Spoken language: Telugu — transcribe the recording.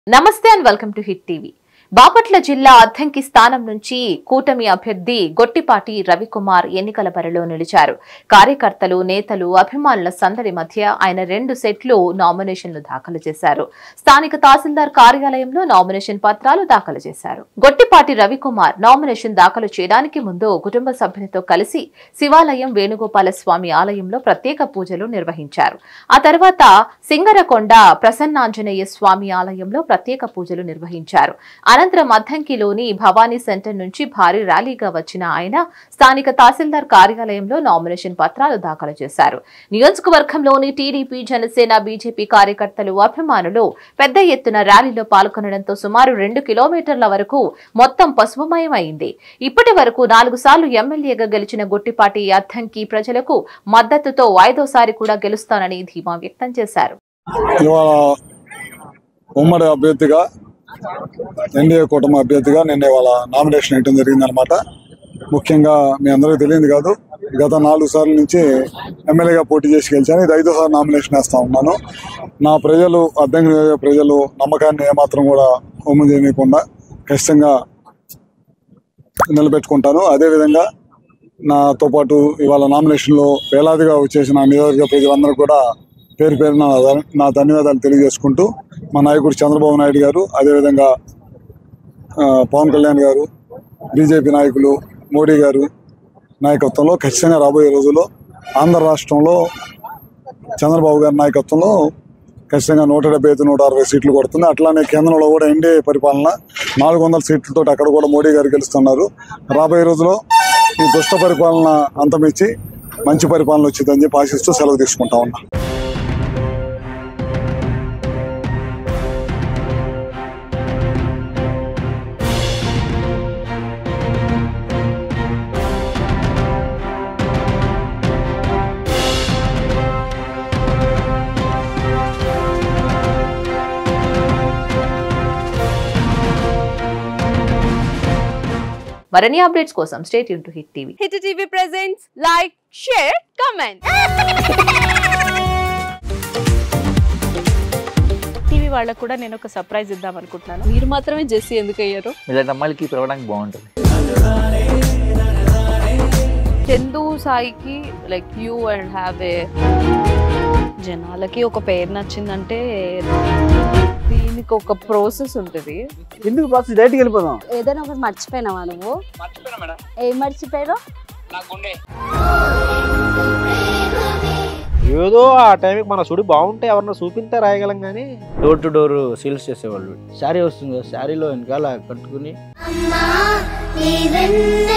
నమస్తే and welcome to hit TV Bapatla జిల్లా అద్దంకి స్థానం నుంచి కూటమి అభ్యర్థి గొట్టిపాటి రవికుమార్ ఎన్నికల బరిలో నిలిచారు కార్యకర్తలు నేతలు అభిమానుల సందడి మధ్య ఆయన రెండు సెట్లు నామినేషన్లు దాఖలు చేశారు స్థానిక తహసీల్దార్ కార్యాలయంలో నామినేషన్ పత్రాలు దాఖలు చేశారు గొట్టిపాటి రవికుమార్ నామినేషన్ దాఖలు చేయడానికి ముందు కుటుంబ సభ్యులతో కలిసి శివాలయం వేణుగోపాల స్వామి ఆలయంలో ప్రత్యేక పూజలు నిర్వహించారు ఆ తర్వాత సింగరకొండ ప్రసన్నాంజనేయ స్వామి ఆలయంలో ప్రత్యేక పూజలు నిర్వహించారు అనంతరం అద్దంకిలోని భవానీ సెంటర్ నుంచి భారీ ర్యాలీగా వచ్చిన ఆయన స్థానిక తహసీల్దార్ కార్యాలయంలో నామినేషన్ పత్రాలు దాఖలు చేశారు నియోజకవర్గంలోని టీడీపీ జనసేన బీజేపీ కార్యకర్తలు అభిమానులు పెద్ద ఎత్తున ర్యాలీలో పాల్గొనడంతో సుమారు రెండు కిలోమీటర్ల వరకు మొత్తం పసుపుమయమైంది ఇప్పటి వరకు నాలుగు సార్లు ఎమ్మెల్యేగా గెలిచిన గొట్టిపాటి అద్దంకి ప్రజలకు మద్దతుతో ఐదోసారి కూడా గెలుస్తానని ధీమా వ్యక్తం చేశారు ఇవాళ ఉమ్మడి అభ్యర్థిగా ఎన్డీఏ కూటమి అభ్యర్థిగా నిన్న ఇవాళ నామినేషన్ వేయడం జరిగిందనమాట ముఖ్యంగా మీ అందరికీ తెలియదు కాదు గత నాలుగు సార్ల నుంచి ఎమ్మెల్యేగా పోటీ చేసి గెలిచాను ఇది ఐదోసారి నామినేషన్ వేస్తా ఉన్నాను నా ప్రజలు అద్దెంకి నియోజక ప్రజలు నమ్మకాన్ని ఏమాత్రం కూడా హోమం చేయకుండా ఖచ్చితంగా నిలబెట్టుకుంటాను అదేవిధంగా నాతో పాటు ఇవాళ నామినేషన్లో వేలాదిగా వచ్చేసిన నియోజక ప్రజలందరూ కూడా పేరు పేరు నా నా ధన్యవాదాలు తెలియజేసుకుంటూ మా నాయకుడు చంద్రబాబు నాయుడు గారు అదేవిధంగా ఆ, పవన్ కళ్యాణ్ గారు బీజేపీ నాయకులు మోడీ గారు నాయకత్వంలో ఖచ్చితంగా రాబోయే రోజుల్లో ఆంధ్ర రాష్ట్రంలో చంద్రబాబు గారి నాయకత్వంలో ఖచ్చితంగా నూట డెబ్బై ఐదు నూట అరవై సీట్లు కొడుతుంది అట్లానే కేంద్రంలో కూడా ఎన్డీఏ పరిపాలన నాలుగు వందల సీట్లతో అక్కడ కూడా మోడీ గారు గెలుస్తున్నారు రాబోయే రోజుల్లో ఈ దుష్ట పరిపాలన అంతమించి మంచి పరిపాలన వచ్చిందని చెప్పి ఆశిస్తూ సెలవు తీసుకుంటా ఉన్నా మరిన్ని అప్డేట్స్ కోసం స్టేట్ యూన్ to hit TV hit TV presents like share comment TV వాళ్ళకు కూడా నేను ఒక సర్ప్రైజ్ ఇద్దాం అనుకుంటున్నాను మీరు మాత్రమే జెస్సీ ఎందుకు అయ్యారు ఇలాంటి అమ్మాయిలకి పిలవడానికి బాగుంటుంది చందు సాయికి like you and have a జనాలకి ఒక పేరు నచ్చిందంటే దీనికి ఒక ప్రాసెస్ ఉంటుంది ఎందుకు బాక్స్ డైరెక్ట్కి వెళ్ళిపోదాం ఏదైనా ఒకటి మర్చిపోయినావా నువ్వు ఏం మర్చిపోయావు ఏదో ఆ టైంకి మన సుడి బాగుంటే ఎవరన్నా చూపిస్తే రాయగలం కానీ డోర్ టు డోర్ సేల్స్ చేసేవాళ్ళు శారీ వస్తుంది కదా శారీలో వెనకాల కట్టుకుని అమ్మా నీ వెన్న